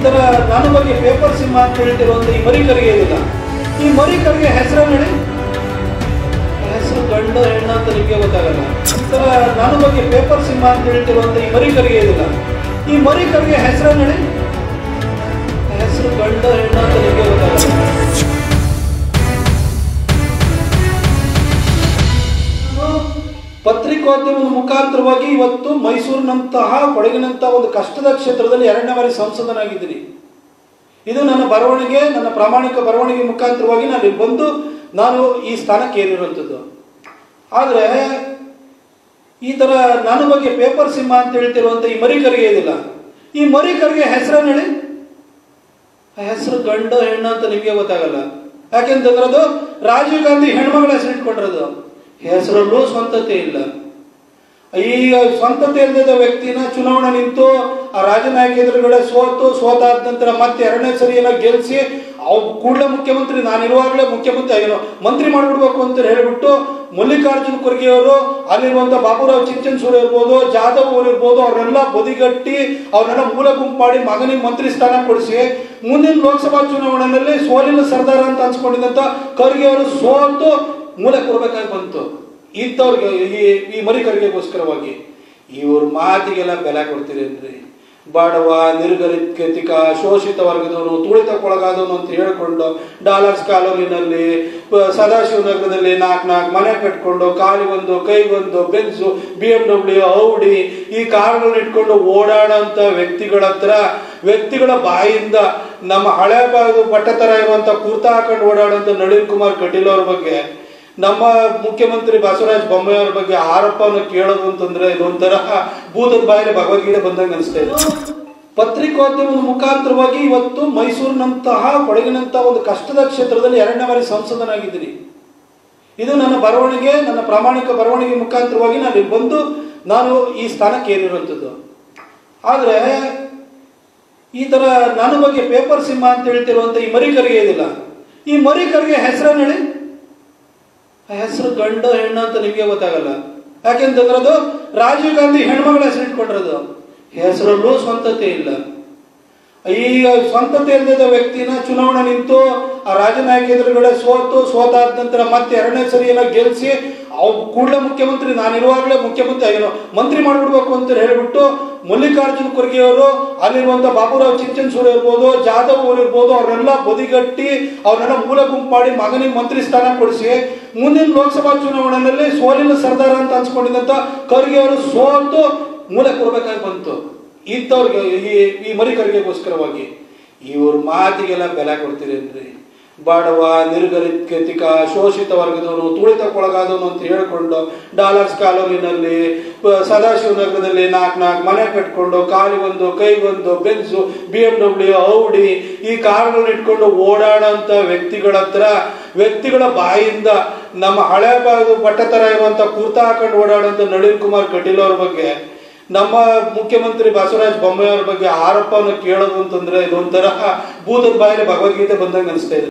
ಇದರ ನನ್ನ ಬಗ್ಗೆ ಪೇಪರ್ ಸಿಂಹ ಅಂತ ಹೇಳ್ತಿರುವಂತ ಈ ಮರಿಕರಿಗೆ ಇದಿಲ್ಲ ಈ ಮರಿಕರಿಗೆ ಹೆಸರು ಹೇಳಿ ಹೆಸರು ಗಂಡ ಹೆಣ್ಣ ಅಂತ ನಿಮಗೆ ಗೊತ್ತಾಗಲ್ಲ ಇದರ ನನ್ನ ಬಗ್ಗೆ ಪೇಪರ್ ಸಿಂಹ ಅಂತ ಹೇಳ್ತಿರುವಂತ ಈ ಮರಿಕರಿಗೆ ಇದಿಲ್ಲ ಈ ಮರಿಕರಿಗೆ ಹೆಸರು ಹೇಳಿ ಹೆಸರು ಗಂಡ ಹೆಣ್ಣ ಅಂತ ನಿಮಗೆ ಗೊತ್ತಾಗಲ್ಲ ಪತ್ರಿಕೋದ್ಯಮದ ಮುಖಾಂತರವಾಗಿ ಇವತ್ತು ಮೈಸೂರಿನಂತಹ ಕೊಡಗಿನಂತಹ ಒಂದು ಕಷ್ಟದ ಕ್ಷೇತ್ರದಲ್ಲಿ ಎರಡನೇ ಬಾರಿ ಸಂಸದನಾಗಿದ್ದೀನಿ ಇದು ನನ್ನ ಬರವಣಿಗೆ ನನ್ನ ಪ್ರಾಮಾಣಿಕ ಬರವಣಿಗೆ ಮುಖಾಂತರವಾಗಿ ನಾನು ಇಲ್ಲಿ ಬಂದು ನಾನು ಈ ಸ್ಥಾನಕ್ಕೆ ಏರಿರುವಂಥದ್ದು ಆದರೆ ಈ ಥರ ನನ್ನ ಬಗ್ಗೆ ಪೇಪರ್ ಸಿಂಹ ಅಂತ ಹೇಳ್ತಿರುವಂಥ ಈ ಮರಿಕರಿಗೆ ಇದಿಲ್ಲ ಈ ಮರಿಕರಿಗೆ ಹೆಸರನ್ನು ಹೇಳಿ ಆ ಹೆಸರು ಗಂಡ ಹೆಣ್ಣು ಅಂತ ನಿಮಗೆ ಗೊತ್ತಾಗಲ್ಲ ಯಾಕೆಂತಂದ್ರೆ ಅದು ರಾಜೀವ್ ಗಾಂಧಿ ಹೆಣ್ಮಗಳ ಹೆಸರು ಇಟ್ಕೊಂಡಿರೋದು ಹೆಸರಲ್ಲೂ ಸ್ವಂತತೆ ಇಲ್ಲ ಈಗ ಸ್ವಂತತೆ ಇಲ್ಲದ ವ್ಯಕ್ತಿನ ಚುನಾವಣೆ ನಿಂತು ಆ ರಾಜನಾಯಕ ಎದುರುಗಡೆ ಸೋತು ಸೋತಾದ ನಂತರ ಮತ್ತೆ ಎರಡನೇ ಸರಿ ಏನೋ ಗೆಲ್ಸಿ ಅವ್ ಕೂಡಲೇ ಮುಖ್ಯಮಂತ್ರಿ ನಾನಿರುವಾಗಲೇ ಮುಖ್ಯಮಂತ್ರಿ ಏನೋ ಮಂತ್ರಿ ಮಾಡಿಬಿಡ್ಬೇಕು ಅಂತ ಹೇಳಿಬಿಟ್ಟು ಮಲ್ಲಿಕಾರ್ಜುನ ಖರ್ಗೆ ಅವರು ಅಲ್ಲಿರುವಂತ ಬಾಬುರಾವ್ ಚಿಂಚನ್ಸೂರ್ ಇರ್ಬೋದು ಜಾಧವ್ ಅವರು ಇರ್ಬೋದು ಅವ್ರನ್ನೆಲ್ಲ ಬದಿಗಟ್ಟಿ ಅವ್ರನ್ನೆಲ್ಲ ಮೂಲ ಗುಂಪು ಮಾಡಿ ಮಗನಿಗೆ ಮಂತ್ರಿ ಸ್ಥಾನ ಕೊಡಿಸಿ ಮುಂದಿನ ಲೋಕಸಭಾ ಚುನಾವಣೆಯಲ್ಲಿ ಸೋಲಿನ ಸರ್ದಾರ ಅಂತ ಅನ್ಸ್ಕೊಂಡಿದ್ದಂತ ಖರ್ಗೆ ಅವರು ಸೋತು ಮೂಲೆ ಕೊಡ್ಬೇಕಾಗಿ ಬಂತು ಇಂಥವ್ರಿಗೆ ಈ ಈ ಮರಿಕರಿಗೆಗೋಸ್ಕರವಾಗಿ ಇವ್ರ ಮಾತಿಗೆಲ್ಲ ಬೆಲೆ ಕೊಡ್ತೀರೇನ್ರಿ ಬಡವ ನಿರ್ಗತಿಕ ಶೋಷಿತ ವರ್ಗದವನು ತುಳಿತಕ್ಕೊಳಗಾದವನು ಅಂತ ಹೇಳ್ಕೊಂಡು ಡಾಲರ್ಸ್ ಕಾಲೋನಿನಲ್ಲಿ ಸದಾಶಿವನಗರದಲ್ಲಿ ನಾಲ್ಕು ನಾಲ್ಕು ಮನೆ ಕಟ್ಕೊಂಡು ಕಾಲಿಗೊಂದು ಕೈಗೊಂದು Benz B M W Audi ಈ ಕಾರುಗಳನ್ನ ಇಟ್ಕೊಂಡು ಓಡಾಡೋಂಥ ವ್ಯಕ್ತಿಗಳ ಹತ್ರ ವ್ಯಕ್ತಿಗಳ ಬಾಯಿಂದ ನಮ್ಮ ಹಳೆ ಭಾಗದ ಬಟ್ಟ ಥರ ಇರುವಂಥ ಕುರ್ತಾ ಹಾಕೊಂಡು ಓಡಾಡೋಂಥ ನಳಿನ್ ಕುಮಾರ್ ಕಟೀಲ್ ಅವ್ರ ಬಗ್ಗೆ ನಮ್ಮ ಮುಖ್ಯಮಂತ್ರಿ ಬಸವರಾಜ ಬೊಮ್ಮಾಯಿ ಅವ್ರ ಬಗ್ಗೆ ಆರೋಪವನ್ನು ಕೇಳೋದು ಅಂತಂದ್ರೆ ಇದೊಂಥರ ಭೂತದ ಬಾಯಲ್ಲಿ ಭಗವದ್ಗೀತೆ ಬಂದಂಗೆ ಅನಿಸ್ತಾ ಇದೆ ಪತ್ರಿಕೋದ್ಯಮದ ಮುಖಾಂತರವಾಗಿ ಇವತ್ತು ಮೈಸೂರಿನಂತಹ ಕೊಡಗಿನಂತಹ ಒಂದು ಕಷ್ಟದ ಕ್ಷೇತ್ರದಲ್ಲಿ ಎರಡನೇ ಬಾರಿ ಸಂಸದನಾಗಿದ್ದೀನಿ ಇದು ನನ್ನ ಬರವಣಿಗೆ ನನ್ನ ಪ್ರಾಮಾಣಿಕ ಬರವಣಿಗೆ ಮುಖಾಂತರವಾಗಿ ನಾನು ಇಲ್ಲಿ ಬಂದು ನಾನು ಈ ಸ್ಥಾನಕ್ಕೆ ಏರಿರುವಂಥದ್ದು ಆದರೆ ಈ ಥರ ನನ್ನ ಬಗ್ಗೆ ಪೇಪರ್ ಸಿಂಹ ಅಂತ ಹೇಳ್ತಿರುವಂಥ ಈ ಮರಿಕರಿಗೆ ಇದಿಲ್ಲ ಈ ಮರಿಕರಿಗೆ ಹೆಸರನ್ನು ಹೇಳಿ ಆ ಹೆಸರು ಗಂಡ ಹೆಣ್ಣು ಅಂತ ನಿಮಗೆ ಗೊತ್ತಾಗಲ್ಲ ಯಾಕೆಂತಂದ್ರೆ ಅದು ರಾಜೀವ್ ಗಾಂಧಿ ಹೆಣ್ಮಗಳ ಹೆಸರು ಇಟ್ಕೊಂಡಿರೋದು ಹೆಸರಲ್ಲೂ ಸ್ವಂತತೆ ಇಲ್ಲ ಈಗ ಸ್ವಂತತೆ ಇಲ್ಲದ ವ್ಯಕ್ತಿನ ಚುನಾವಣೆ ನಿಂತು ಆ ರಾಜನಾಯಕ ಎದುರುಗಡೆ ಸೋತು ಸೋತಾದ ನಂತರ ಮತ್ತೆ ಎರಡನೇ ಸರಿ ಏನೋ ಗೆಲ್ಸಿ ಅವ್ ಕೂಡಲೇ ಮುಖ್ಯಮಂತ್ರಿ ನಾನಿರುವಾಗಲೇ ಮುಖ್ಯಮಂತ್ರಿ ಏನೋ ಮಂತ್ರಿ ಮಾಡಿಬಿಡ್ಬೇಕು ಅಂತ ಹೇಳಿಬಿಟ್ಟು ಮಲ್ಲಿಕಾರ್ಜುನ ಖರ್ಗೆ ಅವರು ಅಲ್ಲಿರುವಂತ ಬಾಬುರಾವ್ ಚಿಂಚನ್ಸೂರ್ ಇರ್ಬೋದು ಜಾಧವ್ ಅವರು ಇರ್ಬೋದು ಅವ್ರನ್ನೆಲ್ಲ ಬದಿಗಟ್ಟಿ ಅವ್ರನ್ನೆಲ್ಲ ಮೂಲ ಗುಂಪು ಮಾಡಿ ಮಗನಿಗೆ ಮಂತ್ರಿ ಸ್ಥಾನ ಕೊಡಿಸಿ ಮುಂದಿನ ಲೋಕಸಭಾ ಚುನಾವಣೆಯಲ್ಲಿ ಸೋಲಿನ ಸರ್ದಾರ ಅಂತ ಅನ್ಸ್ಕೊಂಡಿದ್ದಂತ ಖರ್ಗೆ ಅವರು ಸೋತು ಮೂಲೆ ಕೊಡ್ಬೇಕಾಗಿ ಬಂತು ಇಂಥವ್ರಿಗೆ ಈ ಈ ಮರಿಕರಿಗೆಗೋಸ್ಕರವಾಗಿ ಇವ್ರ ಮಾತಿಗೆಲ್ಲ ಬೆಲೆ ಕೊಡ್ತೀರೇನ್ರಿ ಬಡವ ನಿರ್ಗತಿಕ ಶೋಷಿತ ವರ್ಗದವನು ತುಳಿತಕ್ಕೊಳಗಾದವನು ಅಂತ ಹೇಳ್ಕೊಂಡು ಡಾಲರ್ಸ್ ಕಾಲೋನಿನಲ್ಲಿ ಸದಾಶಿವನಗರದಲ್ಲಿ ನಾಲ್ಕು ನಾಲ್ಕು ಮನೆ ಕಟ್ಕೊಂಡು ಕಾಲಿಗೊಂದು ಕೈಗೊಂದು Benz B M W Audi ಈ ಕಾರುಗಳನ್ನ ಇಟ್ಕೊಂಡು ಓಡಾಡೋಂಥ ವ್ಯಕ್ತಿಗಳ ಹತ್ರ ವ್ಯಕ್ತಿಗಳ ಬಾಯಿಂದ ನಮ್ಮ ಹಳೆ ಭಾಗದ ಬಟ್ಟ ಥರ ಇರುವಂಥ ಕುರ್ತಾ ಹಾಕೊಂಡು ಓಡಾಡೋಂಥ ನಳಿನ್ ಕುಮಾರ್ ಕಟೀಲ್ ಅವ್ರ ಬಗ್ಗೆ ನಮ್ಮ ಮುಖ್ಯಮಂತ್ರಿ ಬಸವರಾಜ ಬೊಮ್ಮಾಯಿ ಅವ್ರ ಬಗ್ಗೆ ಆರೋಪವನ್ನು ಕೇಳೋದು ಅಂತಂದ್ರೆ ಇದೊಂಥರ ಭೂತದ ಬಾಯಲ್ಲಿ ಭಗವದ್ಗೀತೆ ಬಂದಂಗೆ ಅನಿಸ್ತಾ ಇದೆ